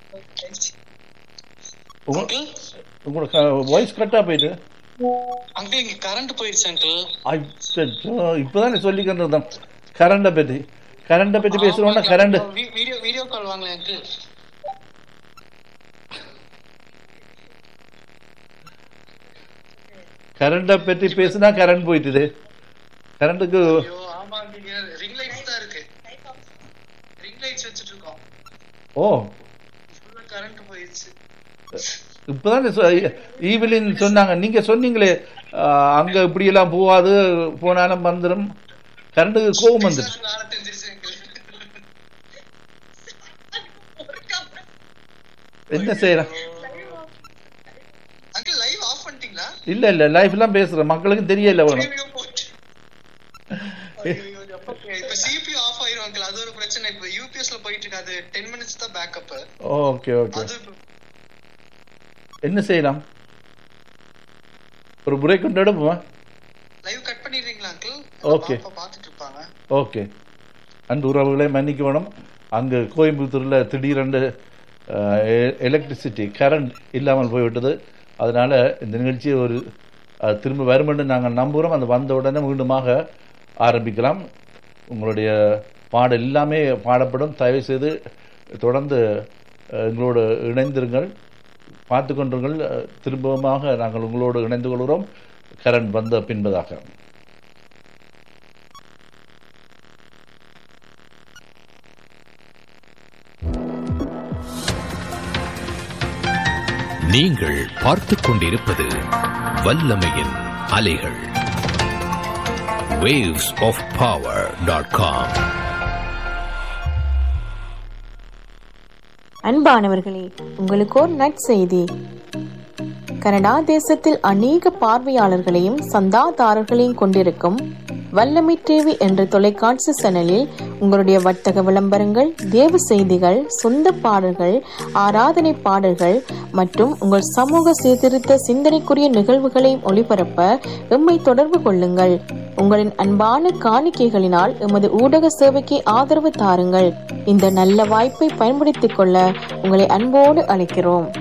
உங்க- அங்கிள் உங்களோட வாய்ஸ் கரெக்டாக போயிட்டு அங்கிள் இங்க கரண்ட் போயிடுச்சு அங்கிள் அச்சோ இப்போதான் சொல்லிக்கிட்டு இருந்தோம் கரண்டை பற்றி கரண்டை பற்றி பேசுகிறோன்னா கரண்ட் வீடியோ வீடியோ கால் வாங்கல அங்கிள் கரண்டை பற்றி பேசுனா கரண்ட் போயிட்டுது கரண்ட்டுக்கு ஐயோ ஆமா நீங்க ரிங் லைட்ஸ் தான் இருக்கு ரிங் லைட்ஸ் வச்சிட்டு இருக்கோம் ஓ ஃபுல்லா கரண்ட் போயிடுச்சு இப்போதான் ஈவிலின் சொன்னாங்க நீங்கள் சொன்னீங்களே ஆஹ், அங்க இப்படியெல்லாம் போகாது போனாலும் வந்துடும் கரண்ட்டுக்கு கோவம் வந்துடும் நாளை தெரிஞ்சிருச்சு அங்கிள் என்ன செய்யலாம் அங்கிள் லைவ் ஆஃப் பண்ணிட்டீங்களா இல்ல இல்ல லைஃப்லாம் பேசுறேன் மக்களுக்கு தெரியல வேணும் ஐயோ, போச்சு. ஐயோ, எப்ப இப்ப CPU ஆஃப் ஆயிரும் அங்கிள் அது ஒரு பிரச்சனை இப்ப யூபிஎஸ்ல போயிட்டு இருக்கு அது 10 மினிட்ஸ் தான் பேக்கப் ஓகே ஓகே அது இப்ப- என்ன செய்யலாம் ஒரு பிரேக் கொண்டு எடுப்போமா லைவ் கட் பண்ணிடுறீங்களா அங்கிள் Okay. பாப்பா பாத்துட்டு இருப்பாங்க ஓகே அன்பு உறவுகளை மன்னிக்க வேணும் அங்கு கோயம்புத்தூரில் திடீரென்று எலக்ட்ரிசிட்டி கரண்ட் இல்லாமல் போய்விட்டது அதனால் இந்த நிகழ்ச்சியை ஒரு அஹ், திரும்ப வருமென்று நாங்கள் நம்புகிறோம் அது வந்த உடனே மீண்டுமாக ஆரம்பிக்கலாம் உங்களுடைய பாடல் எல்லாமே பாடப்படும் தயவு செய்து தொடர்ந்து அஹ், எங்களோடு இணைந்திருங்கள் பார்த்து கொண்டிருங்கள் அஹ், திரும்பமாக நாங்கள் உங்களோடு இணைந்து கொள்கிறோம் கரண்ட் வந்த பின்பதாக நீங்கள் பார்த்துக் கொண்டிருப்பது வல்லமையின் அலைகள் waves of power.com அன்பானவர்களே உங்களுக்கு ஒரு நற்செய்தி கனடா தேசத்தில் அநேக பார்வையாளர்களையும் சந்தாதாரர்களையும் கொண்டிருக்கும் வல்லமை டிவி என்ற தொலைக்காட்சி சேனலில் உங்களுடைய வர்த்தக விளம்பரங்கள் தேவ செய்திகள் சொந்த பாடல்கள் ஆராதனை பாடல்கள் மற்றும் உங்கள் சமூக சீர்திருத்த சிந்தனைக்குரிய நிகழ்வுகளையும் ஒளிபரப்ப எம்மை தொடர்பு கொள்ளுங்கள் உங்களின் அன்பான காணிக்கைகளினால் எமது ஊடக சேவைக்கு ஆதரவு தாருங்கள் இந்த நல்ல வாய்ப்பை பயன்படுத்திக் கொள்ள உங்களை அன்போடு அழைக்கிறோம்